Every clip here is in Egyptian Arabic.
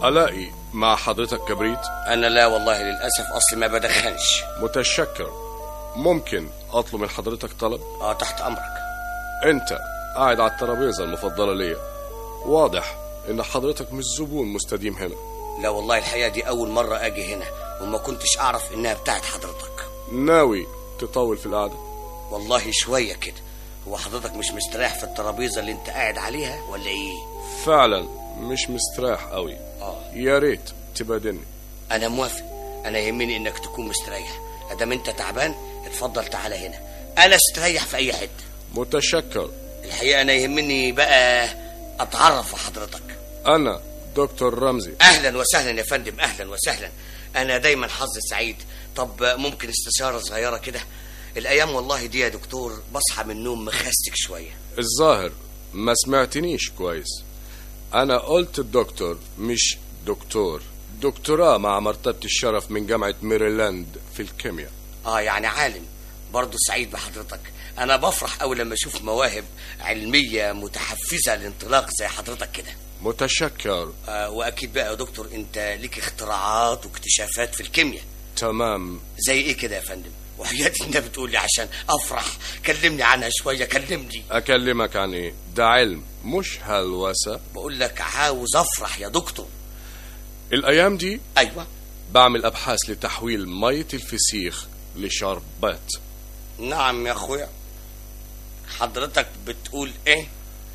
الاقي مع حضرتك كبريت انا لا والله للاسف اصلي ما بدخنش متشكر ممكن اطلب من حضرتك طلب اه تحت امرك انت قاعد على الترابيزه المفضله ليا واضح ان حضرتك مش زبون مستديم هنا لا والله الحقيقه دي اول مره اجي هنا وما كنتش اعرف انها بتاعت حضرتك ناوي تطول في القعده والله شويه كده هو حضرتك مش مستريح في الترابيزه اللي انت قاعد عليها ولا ايه فعلا مش مستريح قوي اه يا ريت تبادلني انا موافق انا يهمني انك تكون مستريح ادام انت تعبان اتفضل تعالى هنا انا استريح في اي حته متشكر الحقيقه انا يهمني بقى اتعرف على حضرتك انا دكتور رمزي اهلا وسهلا يا فندم اهلا وسهلا انا دايما حظي سعيد طب ممكن استشاره صغيره كده الايام والله دي يا دكتور بصحى من النوم مخستك شويه الظاهر ما سمعتنيش كويس انا قلت الدكتور مش دكتور دكتوراه مع مرتبة الشرف من جامعة ميريلاند في الكيمياء اه يعني عالم برضه سعيد بحضرتك انا بفرح اول لما اشوف مواهب علميه متحفزه للانطلاق زي حضرتك كده متشكر آه واكيد بقى يا دكتور انت ليك اختراعات واكتشافات في الكيمياء تمام زي ايه كده يا فندم وحياتي انت بتقول لي عشان افرح كلمني عنها شويه كلمني اكلمك عن ايه ده علم مش هلوسة بقول لك عاوز افرح يا دكتور الايام دي ايوه بعمل ابحاث لتحويل مية الفسيخ لشربات نعم يا اخويا حضرتك بتقول ايه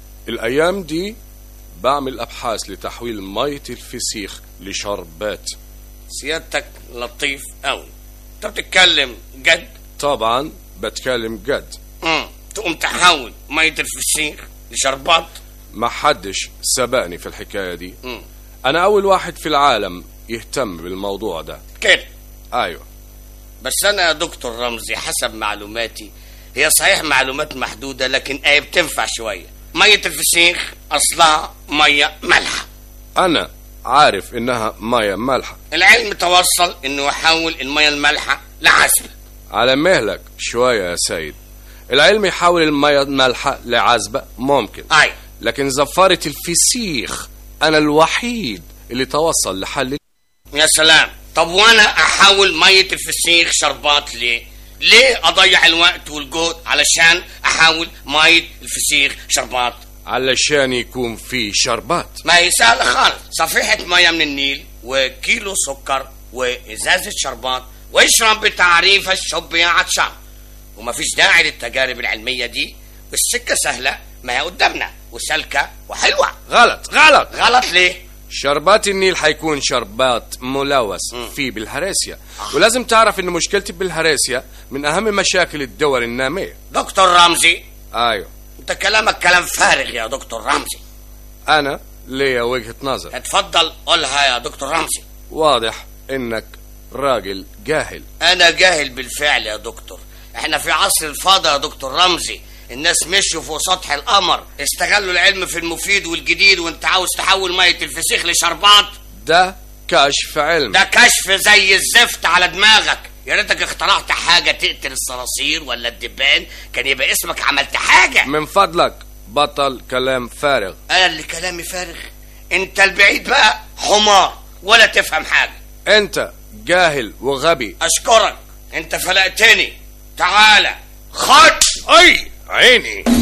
الايام دي بعمل ابحاث لتحويل مية الفسيخ لشربات سيادتك لطيف قوي انت بتتكلم جد طبعا بتكلم جد امم تقوم تحول ميه الفسيخ لشربات ما حدش سبقني في الحكاية دي امم انا اول واحد في العالم يهتم بالموضوع ده كده ايوه بس انا يا دكتور رمزي حسب معلوماتي هي صحيح معلومات محدوده لكن ايه بتنفع شويه ميه الفسيخ اصلها ميه مالحه انا عارف انها مية مالحة العلم توصل انه يحول الميه المالحه لعذبه على مهلك شوية يا سيد العلم يحول المية المالحة لعذبة ممكن اي لكن زفارة الفسيخ انا الوحيد اللي توصل لحل يا سلام طب وانا احول ميه الفسيخ شربات ليه ليه اضيع الوقت والجهد علشان احول ميه الفسيخ شربات علشان يكون في شربات ما هي سهله خالص صفيحه ميه من النيل وكيلو سكر وازازه شربات واشرب بتعريف الشب يا عطشان ومفيش داعي للتجارب العلميه دي والسكه سهله ما هي قدامنا وسالكه وحلوه غلط غلط غلط ليه شربات النيل حيكون شربات ملوث فيه بالهراسيا ولازم تعرف ان مشكلتي بالهراسيا من اهم مشاكل الدول النامية دكتور رمزي ايوه انت كلامك كلام فارغ يا دكتور رمزي انا ليا وجهة نظر اتفضل قولها يا دكتور رمزي واضح انك راجل جاهل انا جاهل بالفعل يا دكتور احنا في عصر الفضاء يا دكتور رمزي الناس مشوا فوق سطح القمر استغلوا العلم في المفيد والجديد وانت عاوز تحول ميه الفسيخ لشربات ده كشف علم ده كشف زي الزفت على دماغك يا ريتك اخترعت حاجه تقتل الصراصير ولا الدبان كان يبقى اسمك عملت حاجه من فضلك بطل كلام فارغ انا اللي كلامي فارغ انت البعيد بقى حمار ولا تفهم حاجه انت جاهل وغبي اشكرك انت فلقتني تعالى خد اي عيني